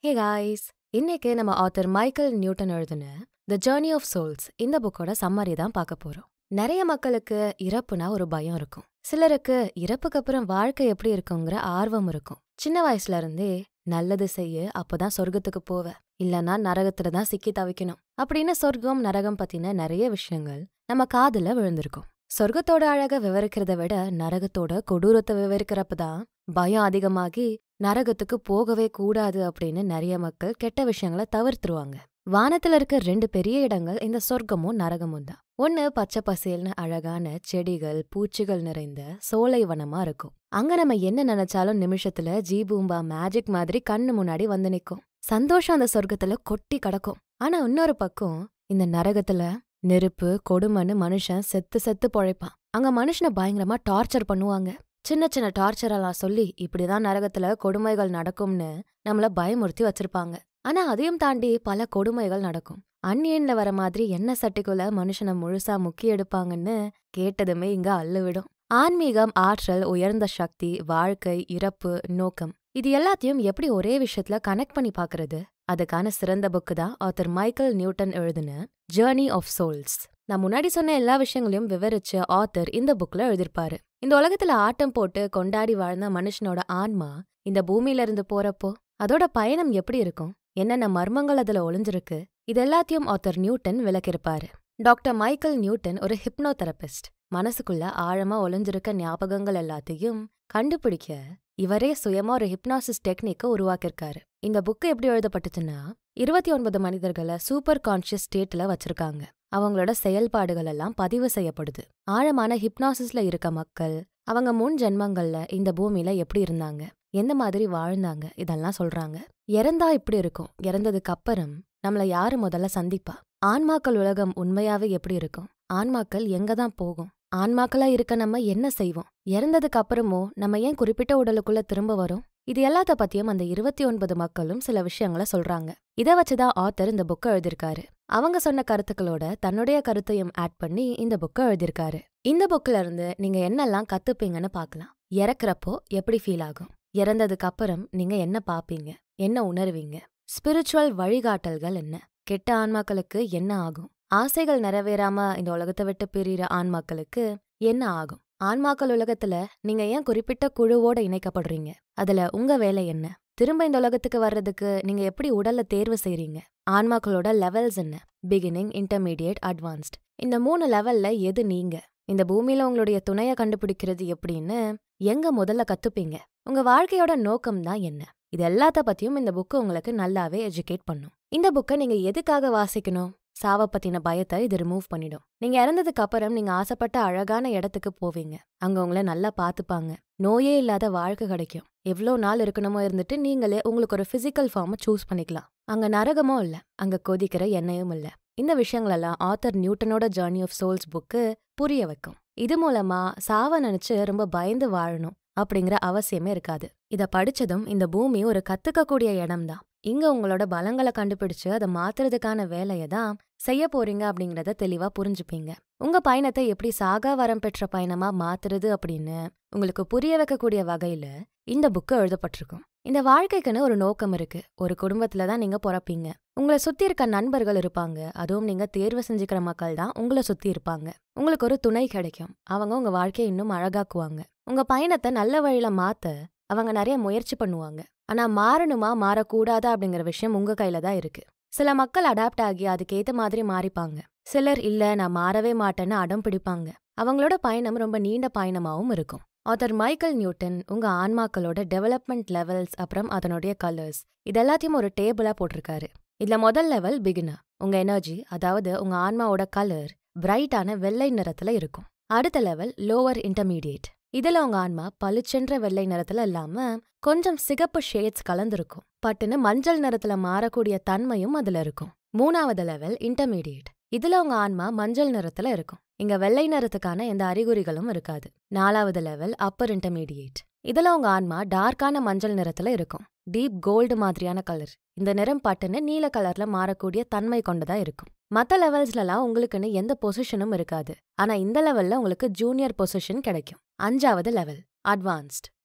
hey guys இன்னைக்கு நம்ம author Michael Newton எழுதின த ஜேர்னி ஆஃப் சோல்ஸ் இந்த புக்கோட சம்மரி தான் பார்க்க போறோம் நிறைய மக்களுக்கு இறப்புனா ஒரு பயம் இருக்கும் சிலருக்கு இறப்புக்கு அப்புறம் வாழ்க்கை எப்படி இருக்குங்கிற ஆர்வம் இருக்கும் சின்ன வயசுல இருந்தே நல்லது செய்ய அப்பதான் சொர்க்கத்துக்கு போவ இல்லனா நரகத்துல தான் சிக்கி தவிக்கணும் அப்படின்னு சொர்க்கம் நரகம் பத்தின நிறைய விஷயங்கள் நம்ம காதுல விழுந்திருக்கும் சொர்க்கத்தோட அழக விவரிக்கிறத விட நரகத்தோட கொடூரத்தை விவரிக்கிறப்ப தான் பயம் அதிகமாகி நரகத்துக்கு போகவே கூடாது அப்படின்னு நிறைய மக்கள் கெட்ட விஷயங்களை தவிர்த்துருவாங்க வானத்துல இருக்க ரெண்டு பெரிய இடங்கள் இந்த சொர்க்கமும் நரகமும் தான் ஒன்னு பச்சை பசேல்னு அழகான செடிகள் பூச்சிகள் நிறைந்த சோலை வனமா இருக்கும் அங்க நம்ம என்ன நினைச்சாலும் நிமிஷத்துல ஜீபூம்பா மேஜிக் மாதிரி கண்ணு முன்னாடி வந்து நிக்கும் சந்தோஷம் அந்த சொர்க்கத்துல கொட்டி கிடக்கும் ஆனா இன்னொரு பக்கம் இந்த நரகத்துல நெருப்பு கொடுமைன்னு மனுஷன் செத்து செத்து பொழைப்பான் அங்க மனுஷனை பயங்கரமா டார்ச்சர் பண்ணுவாங்க சின்ன சின்ன டார்ச்சர் எல்லாம் சொல்லி இப்படிதான் நரகத்துல கொடுமைகள் நடக்கும்னு நம்மள பயமுறுத்தி வச்சிருப்பாங்க ஆனா அதையும் தாண்டி பல கொடுமைகள் நடக்கும் அந்நியன்ல வர மாதிரி எண்ணெய் சட்டிக்குள்ள மனுஷனை முழுசா முக்கி எடுப்பாங்கன்னு கேட்டதுமே இங்க அள்ளு விடும் ஆன்மீகம் ஆற்றல் உயர்ந்த சக்தி வாழ்க்கை இறப்பு நோக்கம் இது எல்லாத்தையும் எப்படி ஒரே விஷயத்துல கனெக்ட் பண்ணி பாக்குறது அதுக்கான சிறந்த புக்கு தான் ஆத்தர் மைக்கேல் நியூட்டன் எழுதின ஜேர்னி ஆஃப் சோல்ஸ் நான் முன்னாடி சொன்ன எல்லா விஷயங்களையும் விவரிச்ச ஆத்தர் இந்த புக்ல எழுதிருப்பாரு இந்த உலகத்துல ஆட்டம் போட்டு கொண்டாடி வாழ்ந்த மனுஷனோட ஆன்மா இந்த பூமியில இருந்து போறப்போ அதோட பயணம் எப்படி இருக்கும் என்னென்ன மர்மங்கள் அதுல ஒளிஞ்சிருக்கு இது எல்லாத்தையும் ஆத்தர் நியூட்டன் விளக்கியிருப்பாரு டாக்டர் மைக்கேல் நியூட்டன் ஒரு ஹிப்னோதெரபிஸ்ட் மனசுக்குள்ள ஆழமா ஒளிஞ்சிருக்க ஞாபகங்கள் எல்லாத்தையும் கண்டுபிடிக்க இவரே சுயமா ஒரு ஹிப்னாசிஸ் டெக்னிக்கை உருவாக்கியிருக்காரு இந்த புக்கு எப்படி எழுதப்பட்டுச்சுன்னா இருபத்தி ஒன்பது மனிதர்களை சூப்பர் கான்ஷியஸ் ஸ்டேட்ல வச்சிருக்காங்க அவங்களோட செயல்பாடுகள் எல்லாம் பதிவு செய்யப்படுது ஆழமான ஹிப்னாசிஸ்ல இருக்க மக்கள் அவங்க முன் ஜென்மங்கள்ல இந்த பூமியில எப்படி இருந்தாங்க எந்த மாதிரி வாழ்ந்தாங்க இதெல்லாம் சொல்றாங்க இறந்தா இப்படி இருக்கும் இறந்ததுக்கு அப்புறம் நம்மள யாரு முதல்ல சந்திப்பா ஆன்மாக்கள் உலகம் உண்மையாவே எப்படி இருக்கும் ஆன்மாக்கள் எங்க தான் போகும் ஆன்மாக்களா இருக்க நம்ம என்ன செய்வோம் இறந்ததுக்கு அப்புறமும் நம்ம ஏன் குறிப்பிட்ட உடலுக்குள்ள திரும்ப வரும் இது எல்லாத்த பத்தியும் அந்த இருபத்தி ஒன்பது மக்களும் சில விஷயங்கள சொல்றாங்க இத வச்சுதான் ஆத்தர் இந்த புக்கை எழுதியிருக்காரு அவங்க சொன்ன கருத்துக்களோட தன்னுடைய கருத்தையும் ஆட் பண்ணி இந்த புக்கை எழுதியிருக்காரு இந்த புக்ல இருந்து நீங்க என்னெல்லாம் கத்துப்பீங்கன்னு பார்க்கலாம் இறக்குறப்போ எப்படி ஃபீல் ஆகும் இறந்ததுக்கு அப்புறம் நீங்க என்ன பாப்பீங்க என்ன உணர்வீங்க ஸ்பிரிச்சுவல் வழிகாட்டல்கள் என்ன கெட்ட ஆன்மாக்களுக்கு என்ன ஆகும் ஆசைகள் நிறைவேறாம இந்த உலகத்தை விட்டு பிரியிற ஆன்மாக்களுக்கு என்ன ஆகும் ஆன்மாக்கள் உலகத்துல நீங்க ஏன் குறிப்பிட்ட குழுவோட இணைக்கப்படுறீங்க அதுல உங்க வேலை என்ன திரும்ப இந்த உலகத்துக்கு வர்றதுக்கு நீங்க எப்படி உடல்ல தேர்வு செய்றீங்க ஆன்மாக்களோட லெவல்ஸ் என்ன பிகினிங் இன்டர்மீடியட் அட்வான்ஸ்ட் இந்த மூணு லெவல்ல எது நீங்க இந்த பூமியில உங்களுடைய துணைய கண்டுபிடிக்கிறது எப்படின்னு எங்க முதல்ல கத்துப்பீங்க உங்க வாழ்க்கையோட நோக்கம் தான் என்ன இது எல்லாத்த பத்தியும் இந்த புக்கு உங்களுக்கு நல்லாவே எஜுகேட் பண்ணும் இந்த புக்கை நீங்க எதுக்காக வாசிக்கணும் சாவ பத்தின பயத்தை இது ரிமூவ் பண்ணிடும் நீங்க இறந்ததுக்கு அப்புறம் நீங்க ஆசைப்பட்ட அழகான இடத்துக்கு போவீங்க அங்க உங்களை நல்லா பாத்துப்பாங்க நோயே இல்லாத வாழ்க்கை கிடைக்கும் எவ்வளோ நாள் இருக்கணுமோ இருந்துட்டு நீங்களே உங்களுக்கு ஒரு பிசிக்கல் ஃபார்மை சூஸ் பண்ணிக்கலாம் அங்க நரகமும் இல்ல அங்க கொதிக்கிற எண்ணெயும் இல்ல இந்த விஷயங்களெல்லாம் ஆத்தர் நியூட்டனோட ஜேர்னி ஆஃப் சோல்ஸ் புக்கு புரிய வைக்கும் இது மூலமா சாவ நினைச்சு ரொம்ப பயந்து வாழணும் அப்படிங்கிற அவசியமே இருக்காது இத படிச்சதும் இந்த பூமி ஒரு கத்துக்கக்கூடிய இடம்தான் இங்க உங்களோட பலங்களை கண்டுபிடிச்சு அதை மாத்துறதுக்கான வேலையை தான் செய்ய போறீங்க அப்படிங்கறத தெளிவா புரிஞ்சுப்பீங்க உங்க பயணத்தை எப்படி சாகா வரம் பெற்ற பயணமா மாத்துறது அப்படின்னு உங்களுக்கு புரிய வைக்கக்கூடிய வகையில இந்த புக்கு எழுதப்பட்டிருக்கும் இந்த வாழ்க்கைக்குன்னு ஒரு நோக்கம் இருக்கு ஒரு குடும்பத்துல தான் நீங்க பிறப்பீங்க உங்களை சுத்தி இருக்க நண்பர்கள் இருப்பாங்க அதுவும் நீங்க தேர்வு செஞ்சுக்கிற மக்கள் தான் உங்களை சுத்தி இருப்பாங்க உங்களுக்கு ஒரு துணை கிடைக்கும் அவங்க உங்க வாழ்க்கையை இன்னும் அழகாக்குவாங்க உங்க பயணத்தை நல்ல வழியில மாத்த அவங்க நிறைய முயற்சி பண்ணுவாங்க ஆனா மாறணுமா மாறக்கூடாதா அப்படிங்கிற விஷயம் உங்க கையில தான் இருக்கு சில மக்கள் அடாப்ட் ஆகி அதுக்கேத்த மாதிரி மாறிப்பாங்க சிலர் இல்ல நான் மாறவே மாட்டேன்னு அடம் பிடிப்பாங்க அவங்களோட பயணம் ரொம்ப நீண்ட பயணமாவும் இருக்கும் ஆத்தர் மைக்கேல் நியூட்டன் உங்க ஆன்மாக்களோட டெவலப்மெண்ட் லெவல்ஸ் அப்புறம் அதனுடைய கலர்ஸ் இதெல்லாத்தையும் ஒரு டேபிளா போட்டிருக்காரு இதுல முதல் லெவல் பிகினர் உங்க எனர்ஜி அதாவது உங்க ஆன்மாவோட கலர் பிரைட்டான வெள்ளை நிறத்துல இருக்கும் அடுத்த லெவல் லோவர் இன்டர்மீடியேட் இதுல உங்க ஆன்மா பளிச்சென்ற வெள்ளை நிறத்துல இல்லாம கொஞ்சம் சிகப்பு ஷேட்ஸ் கலந்திருக்கும் பட்டுன்னு மஞ்சள் நிறத்துல மாறக்கூடிய தன்மையும் அதுல இருக்கும் மூணாவது லெவல் இன்டர்மீடியேட் இதுல உங்க ஆன்மா மஞ்சள் நிறத்துல இருக்கும் இங்க வெள்ளை நிறத்துக்கான எந்த அறிகுறிகளும் இருக்காது நாலாவது லெவல் அப்பர் இன்டர்மீடியேட் இதுல உங்க ஆன்மா டார்க்கான மஞ்சள் நிறத்துல இருக்கும் டீப் கோல்டு மாதிரியான கலர் இந்த நிறம் பட்டுன்னு நீல கலர்ல மாறக்கூடிய தன்மை கொண்டதா இருக்கும் மத்த லெவல்ஸ்லலாம் உங்களுக்குன்னு எந்த பொசிஷனும் இருக்காது ஆனா இந்த லெவல்ல உங்களுக்கு ஜூனியர் பொசிஷன் கிடைக்கும் அஞ்சாவது லெவல் அட்வான்ஸ்ட்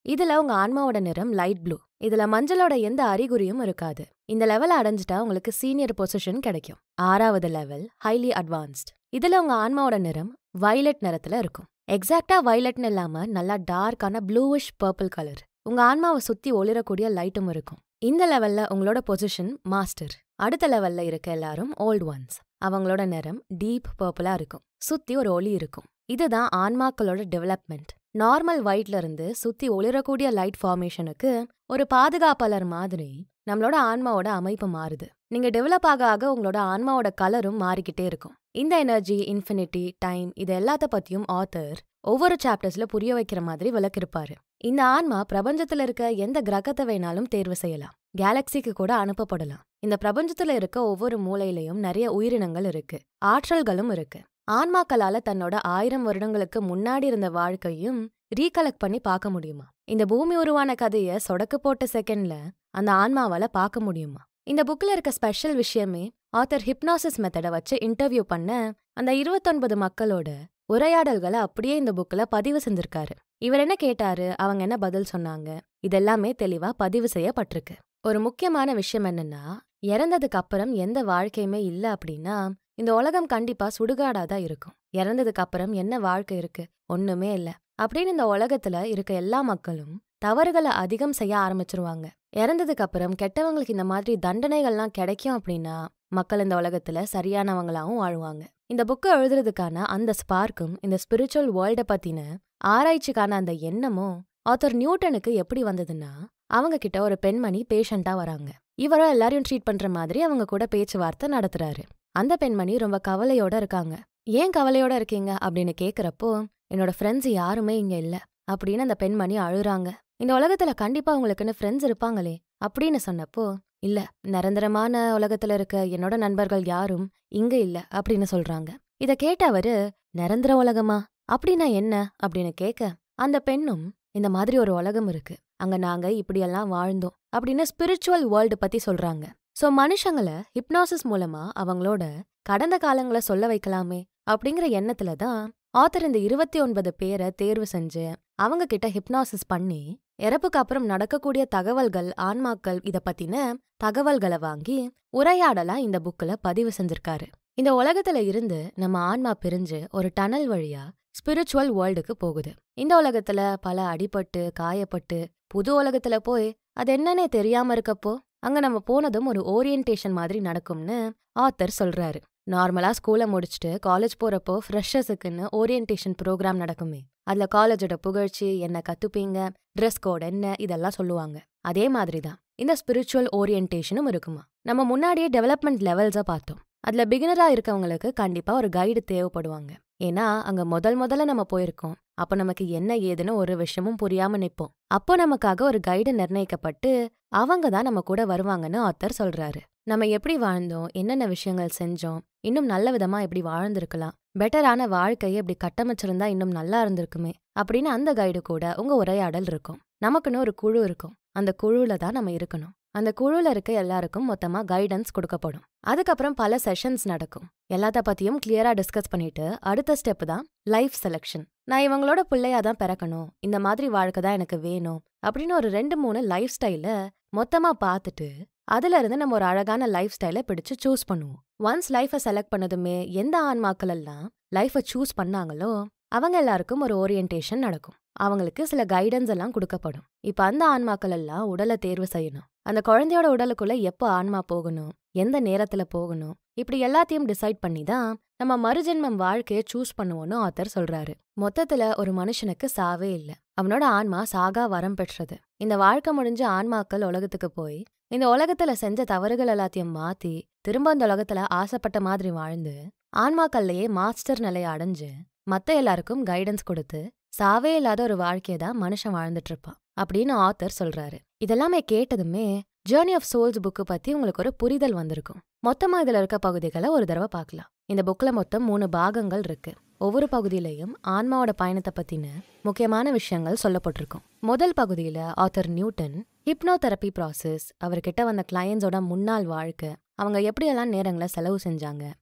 இதுல உங்க ஆன்மாவோட நிறம் லைட் ப்ளூ இதுல மஞ்சளோட எந்த அறிகுறியும் இருக்காது இந்த லெவல் அடைஞ்சிட்டா உங்களுக்கு சீனியர் பொசிஷன் கிடைக்கும் ஆறாவது லெவல் ஹைலி அட்வான்ஸ்ட் இதுல உங்க ஆன்மாவோட நிறம் வயலட் நிறத்துல இருக்கும் எக்ஸாக்டா வயலட்னு இல்லாம நல்லா டார்க்கான ப்ளூவிஷ் பர்பிள் கலர் உங்க ஆன்மாவை சுத்தி ஒளிரக்கூடிய லைட்டும் இருக்கும் இந்த லெவல்ல உங்களோட பொசிஷன் மாஸ்டர் அடுத்த லெவல்ல இருக்க எல்லாரும் ஓல்ட் ஒன்ஸ் அவங்களோட நிறம் டீப் பர்பிளா இருக்கும் சுத்தி ஒரு ஒளி இருக்கும் இதுதான் ஆன்மாக்களோட டெவலப்மெண்ட் நார்மல் ஒயிட்ல இருந்து சுத்தி ஒளிரக்கூடிய லைட் ஃபார்மேஷனுக்கு ஒரு பாதுகாப்பாளர் மாதிரி நம்மளோட ஆன்மாவோட அமைப்பு மாறுது நீங்க டெவலப் ஆக ஆக உங்களோட ஆன்மாவோட கலரும் மாறிக்கிட்டே இருக்கும் இந்த எனர்ஜி இன்ஃபினிட்டி டைம் இது எல்லாத்த பத்தியும் ஆத்தர் ஒவ்வொரு சாப்டர்ஸ்ல புரிய வைக்கிற மாதிரி விளக்கிருப்பாரு இந்த ஆன்மா பிரபஞ்சத்துல இருக்க எந்த கிரகத்தை வேணாலும் தேர்வு செய்யலாம் கேலக்சிக்கு கூட அனுப்பப்படலாம் இந்த பிரபஞ்சத்துல இருக்க ஒவ்வொரு மூலையிலையும் நிறைய உயிரினங்கள் இருக்கு ஆற்றல்களும் இருக்கு ஆன்மாக்களால தன்னோட ஆயிரம் வருடங்களுக்கு முன்னாடி இருந்த வாழ்க்கையும் ரீகலெக்ட் பண்ணி பார்க்க முடியுமா இந்த பூமி உருவான கதைய சொடக்கு போட்ட செகண்ட்ல அந்த ஆன்மாவால பார்க்க முடியுமா இந்த புக்ல இருக்க ஸ்பெஷல் விஷயமே ஆத்தர் ஹிப்னாசிஸ் மெத்தடை வச்சு இன்டர்வியூ பண்ண அந்த இருபத்தொன்பது மக்களோட உரையாடல்களை அப்படியே இந்த புக்ல பதிவு செஞ்சிருக்காரு இவர் என்ன கேட்டாரு அவங்க என்ன பதில் சொன்னாங்க இதெல்லாமே தெளிவா பதிவு செய்யப்பட்டிருக்கு ஒரு முக்கியமான விஷயம் என்னன்னா இறந்ததுக்கு அப்புறம் எந்த வாழ்க்கையுமே இல்ல அப்படின்னா இந்த உலகம் கண்டிப்பா சுடுகாடா தான் இருக்கும் இறந்ததுக்கு அப்புறம் என்ன வாழ்க்கை இருக்கு ஒண்ணுமே இல்ல அப்படின்னு இந்த உலகத்துல இருக்க எல்லா மக்களும் தவறுகளை அதிகம் செய்ய ஆரம்பிச்சிருவாங்க இறந்ததுக்கு அப்புறம் கெட்டவங்களுக்கு இந்த மாதிரி தண்டனைகள்லாம் கிடைக்கும் அப்படின்னா மக்கள் இந்த உலகத்துல சரியானவங்களாவும் வாழ்வாங்க இந்த புக்கை எழுதுறதுக்கான அந்த ஸ்பார்க்கும் இந்த ஸ்பிரிச்சுவல் வேர்ல்ட பத்தின ஆராய்ச்சிக்கான அந்த எண்ணமும் ஆத்தர் நியூட்டனுக்கு எப்படி வந்ததுன்னா அவங்க கிட்ட ஒரு பெண்மணி பேஷண்டா வராங்க இவரும் எல்லாரையும் ட்ரீட் பண்ற மாதிரி அவங்க கூட பேச்சுவார்த்தை நடத்துறாரு அந்த பெண்மணி ரொம்ப கவலையோட இருக்காங்க ஏன் கவலையோட இருக்கீங்க அப்படின்னு கேக்குறப்போ என்னோட ஃப்ரெண்ட்ஸ் யாருமே இங்க இல்ல அப்படின்னு அந்த பெண்மணி அழுறாங்க இந்த உலகத்துல கண்டிப்பா உங்களுக்குன்னு ஃப்ரெண்ட்ஸ் இருப்பாங்களே அப்படின்னு சொன்னப்போ இல்ல நிரந்தரமான உலகத்துல இருக்க என்னோட நண்பர்கள் யாரும் இங்க இல்ல அப்படின்னு சொல்றாங்க இத கேட்ட அவரு நிரந்தர உலகமா அப்படின்னா என்ன அப்படின்னு கேட்க அந்த பெண்ணும் இந்த மாதிரி ஒரு உலகம் இருக்கு அங்க நாங்க இப்படியெல்லாம் வாழ்ந்தோம் அப்படின்னு ஸ்பிரிச்சுவல் வேர்ல்டு பத்தி சொல்றாங்க சோ மனுஷங்களை ஹிப்னாசிஸ் மூலமா அவங்களோட கடந்த காலங்களை சொல்ல வைக்கலாமே அப்படிங்கிற எண்ணத்துல தான் ஆத்தர் இந்த இருபத்தி ஒன்பது பேரை தேர்வு செஞ்சு அவங்க கிட்ட ஹிப்னாசிஸ் பண்ணி இறப்புக்கு அப்புறம் நடக்கக்கூடிய தகவல்கள் ஆன்மாக்கள் இத பத்தின தகவல்களை வாங்கி உரையாடலா இந்த புக்ல பதிவு செஞ்சிருக்காரு இந்த உலகத்துல இருந்து நம்ம ஆன்மா பிரிஞ்சு ஒரு டனல் வழியா ஸ்பிரிச்சுவல் வேர்ல்டுக்கு போகுது இந்த உலகத்துல பல அடிபட்டு காயப்பட்டு புது உலகத்துல போய் அது என்னன்னே தெரியாம இருக்கப்போ அங்க நம்ம போனதும் ஒரு ஓரியன்டேஷன் மாதிரி நடக்கும்னு ஆத்தர் சொல்றாரு நார்மலா ஸ்கூலை முடிச்சுட்டு காலேஜ் போறப்போ ஃப்ரெஷர்ஸுக்குன்னு ஓரியன்டேஷன் ப்ரோக்ராம் நடக்குமே அதுல காலேஜோட புகழ்ச்சி என்ன கத்துப்பீங்க ட்ரெஸ் கோட் என்ன இதெல்லாம் சொல்லுவாங்க அதே மாதிரி தான் இந்த ஸ்பிரிச்சுவல் ஓரியன்டேஷனும் இருக்குமா நம்ம முன்னாடியே டெவலப்மெண்ட் லெவல்ஸை பார்த்தோம் அதுல பிகினரா இருக்கவங்களுக்கு கண்டிப்பா ஒரு கைடு தேவைப்படுவாங்க ஏன்னா அங்க முதல் முதல்ல நம்ம போயிருக்கோம் அப்போ நமக்கு என்ன ஏதுன்னு ஒரு விஷயமும் புரியாம நிப்போம் அப்போ நமக்காக ஒரு கைடு நிர்ணயிக்கப்பட்டு அவங்க தான் நம்ம கூட வருவாங்கன்னு ஆத்தர் சொல்றாரு நம்ம எப்படி வாழ்ந்தோம் என்னென்ன விஷயங்கள் செஞ்சோம் இன்னும் நல்ல விதமா எப்படி வாழ்ந்திருக்கலாம் பெட்டரான வாழ்க்கையை இப்படி கட்டமைச்சிருந்தா இன்னும் நல்லா இருந்திருக்குமே அப்படின்னு அந்த கைடு கூட உங்க உரையாடல் இருக்கும் நமக்குன்னு ஒரு குழு இருக்கும் அந்த குழுல தான் நம்ம இருக்கணும் அந்த குழுல இருக்க எல்லாருக்கும் மொத்தமா கைடன்ஸ் கொடுக்கப்படும் அதுக்கப்புறம் பல செஷன்ஸ் நடக்கும் எல்லாத்த பத்தியும் கிளியரா டிஸ்கஸ் பண்ணிட்டு அடுத்த ஸ்டெப் தான் லைஃப் செலெக்ஷன் நான் இவங்களோட பிள்ளையா தான் பிறக்கணும் இந்த மாதிரி வாழ்க்கை தான் எனக்கு வேணும் அப்படின்னு ஒரு ரெண்டு மூணு லைஃப் ஸ்டைல மொத்தமா பார்த்துட்டு அதுல இருந்து நம்ம ஒரு அழகான லைஃப் ஸ்டைலை பிடிச்சு சூஸ் பண்ணுவோம் ஒன்ஸ் லைஃபை செலக்ட் பண்ணதுமே எந்த ஆன்மாக்கள் எல்லாம் லைஃபை சூஸ் பண்ணாங்களோ அவங்க எல்லாருக்கும் ஒரு ஓரியன்டேஷன் நடக்கும் அவங்களுக்கு சில கைடன்ஸ் எல்லாம் கொடுக்கப்படும் இப்ப அந்த ஆன்மாக்கள் எல்லாம் உடலை தேர்வு செய்யணும் அந்த குழந்தையோட உடலுக்குள்ள எப்போ ஆன்மா போகணும் எந்த நேரத்துல போகணும் இப்படி எல்லாத்தையும் டிசைட் பண்ணி தான் நம்ம மறுஜென்மம் வாழ்க்கையை சூஸ் பண்ணுவோம்னு ஆத்தர் சொல்றாரு மொத்தத்துல ஒரு மனுஷனுக்கு சாவே இல்ல அவனோட ஆன்மா சாகா வரம் பெற்றது இந்த வாழ்க்கை முடிஞ்ச ஆன்மாக்கள் உலகத்துக்கு போய் இந்த உலகத்துல செஞ்ச தவறுகள் எல்லாத்தையும் மாத்தி திரும்ப அந்த உலகத்துல ஆசைப்பட்ட மாதிரி வாழ்ந்து ஆன்மாக்கள்லயே மாஸ்டர் நிலையை அடைஞ்சு மத்த எல்லாருக்கும் கைடன்ஸ் கொடுத்து சாவே இல்லாத ஒரு வாழ்க்கையை தான் மனுஷன் வாழ்ந்துட்டு இருப்பான் அப்படின்னு ஆத்தர் சொல்றாரு இதெல்லாமே கேட்டதுமே ஜேர்னி ஆஃப் சோல்ஸ் புக்கு பத்தி உங்களுக்கு ஒரு புரிதல் வந்திருக்கும் மொத்தமா இதுல இருக்க பகுதிகளை ஒரு தடவை பார்க்கலாம் இந்த புக்ல மொத்தம் மூணு பாகங்கள் இருக்கு ஒவ்வொரு பகுதியிலையும் ஆன்மாவோட பயணத்தை பத்தின முக்கியமான விஷயங்கள் சொல்லப்பட்டிருக்கும் முதல் பகுதியில ஆத்தர் நியூட்டன் ஹிப்னோதெரப்பி ப்ராசஸ் அவர்கிட்ட வந்த கிளையன்ஸோட முன்னாள் வாழ்க்கை அவங்க எப்படியெல்லாம் நேரங்களை செலவு செஞ்சாங்க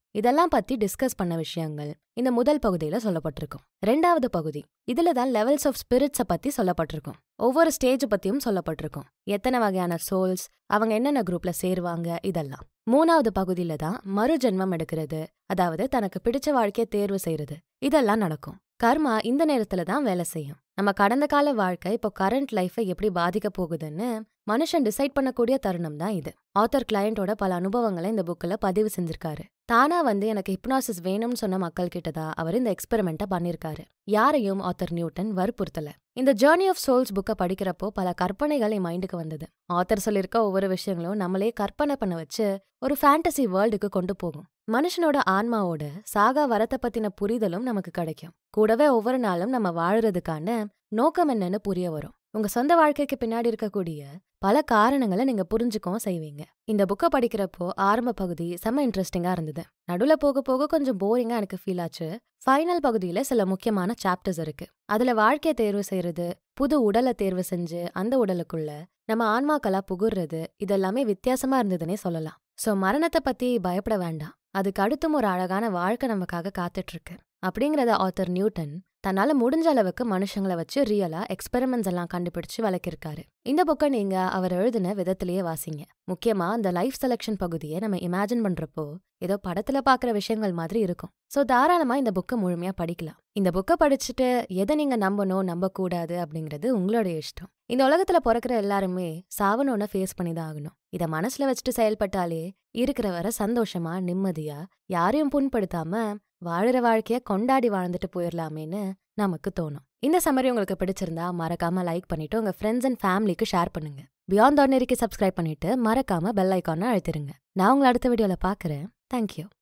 இதெல்லாம் பத்தி டிஸ்கஸ் பண்ண விஷயங்கள் இந்த முதல் பகுதியில சொல்லப்பட்டிருக்கும் ரெண்டாவது பகுதி இதுல தான் லெவல்ஸ் ஆஃப் ஸ்பிரிட்ஸை பத்தி சொல்லப்பட்டிருக்கும் ஒவ்வொரு ஸ்டேஜ் பத்தியும் சொல்லப்பட்டிருக்கும் எத்தனை வகையான சோல்ஸ் அவங்க என்னென்ன குரூப்ல சேருவாங்க இதெல்லாம் மூணாவது பகுதியில தான் மறு ஜென்மம் எடுக்கிறது அதாவது தனக்கு பிடிச்ச வாழ்க்கையை தேர்வு செய்யறது இதெல்லாம் நடக்கும் கர்மா இந்த நேரத்துல தான் வேலை செய்யும் நம்ம கடந்த கால வாழ்க்கை இப்போ கரண்ட் லைஃபை எப்படி பாதிக்க போகுதுன்னு மனுஷன் டிசைட் பண்ணக்கூடிய தருணம் தான் இது ஆத்தர் கிளையண்டோட பல அனுபவங்களை இந்த புக்கில் பதிவு செஞ்சிருக்காரு தானா வந்து எனக்கு ஹிப்னாசிஸ் வேணும்னு சொன்ன மக்கள் கிட்டதா அவர் இந்த எக்ஸ்பெரிமெண்ட்டை பண்ணிருக்காரு யாரையும் ஆத்தர் நியூட்டன் வற்புறுத்தல இந்த ஜேர்னி ஆஃப் சோல்ஸ் புக்கை படிக்கிறப்போ பல கற்பனைகள் என் மைண்டுக்கு வந்தது ஆத்தர் சொல்லியிருக்க ஒவ்வொரு விஷயங்களும் நம்மளே கற்பனை பண்ண வச்சு ஒரு ஃபேண்டசி வேர்ல்டுக்கு கொண்டு போகும் மனுஷனோட ஆன்மாவோட சாகா வரத்தை பத்தின புரிதலும் நமக்கு கிடைக்கும் கூடவே ஒவ்வொரு நாளும் நம்ம வாழுறதுக்கான நோக்கம் என்னன்னு புரிய வரும் உங்க சொந்த வாழ்க்கைக்கு பின்னாடி இருக்கக்கூடிய பல காரணங்களை நீங்க புரிஞ்சுக்கவும் செய்வீங்க இந்த புக்கை படிக்கிறப்போ ஆரம்ப பகுதி செம்ம இன்ட்ரெஸ்டிங்கா இருந்தது நடுவுல போக போக கொஞ்சம் போரிங்கா எனக்கு ஃபீல் ஆச்சு ஃபைனல் பகுதியில சில முக்கியமான சாப்டர்ஸ் இருக்கு அதுல வாழ்க்கையை தேர்வு செய்யறது புது உடலை தேர்வு செஞ்சு அந்த உடலுக்குள்ள நம்ம ஆன்மாக்களா புகுறது இதெல்லாமே வித்தியாசமா இருந்ததுன்னே சொல்லலாம் சோ மரணத்தை பத்தி பயப்பட வேண்டாம் அதுக்கு அடுத்தும் ஒரு அழகான வாழ்க்கை நமக்காக காத்துட்டு இருக்கு அப்படிங்கறத ஆத்தர் நியூட்டன் தன்னால முடிஞ்ச அளவுக்கு மனுஷங்களை வச்சு ரியலா எக்ஸ்பெரிமெண்ட்ஸ் எல்லாம் கண்டுபிடிச்சு விளக்கிருக்காரு இந்த புக்கை நீங்க அவர் எழுதின விதத்திலேயே வாசிங்க முக்கியமா அந்த லைஃப் செலெக்ஷன் பகுதியை நம்ம இமேஜின் பண்றப்போ ஏதோ படத்துல பாக்குற விஷயங்கள் மாதிரி இருக்கும் சோ தாராளமா இந்த புக்கை முழுமையா படிக்கலாம் இந்த புக்கை படிச்சுட்டு எதை நீங்க நம்பணும் நம்ப கூடாது அப்படிங்கிறது உங்களோட இஷ்டம் இந்த உலகத்துல பிறக்கிற எல்லாருமே சாவனோன்னு ஃபேஸ் பண்ணி தான் ஆகணும் இத மனசுல வச்சுட்டு செயல்பட்டாலே இருக்கிற வர சந்தோஷமா நிம்மதியா யாரையும் புண்படுத்தாம வாழுற வாழ்க்கைய கொண்டாடி வாழ்ந்துட்டு போயிடலாமேன்னு நமக்கு தோணும் இந்த சம்மரி உங்களுக்கு பிடிச்சிருந்தா மறக்காம லைக் பண்ணிட்டு உங்க ஃப்ரெண்ட்ஸ் அண்ட் ஃபேமிலிக்கு ஷேர் பண்ணுங்க பியாண்ட் ஆர்டினரிக்கு சப்ஸ்கிரைப் பண்ணிட்டு மறக்காம பெல் ஐக்கான அழுத்திருங்க நான் உங்களை அடுத்த வீடியோல பாக்குறேன் தேங்க்யூ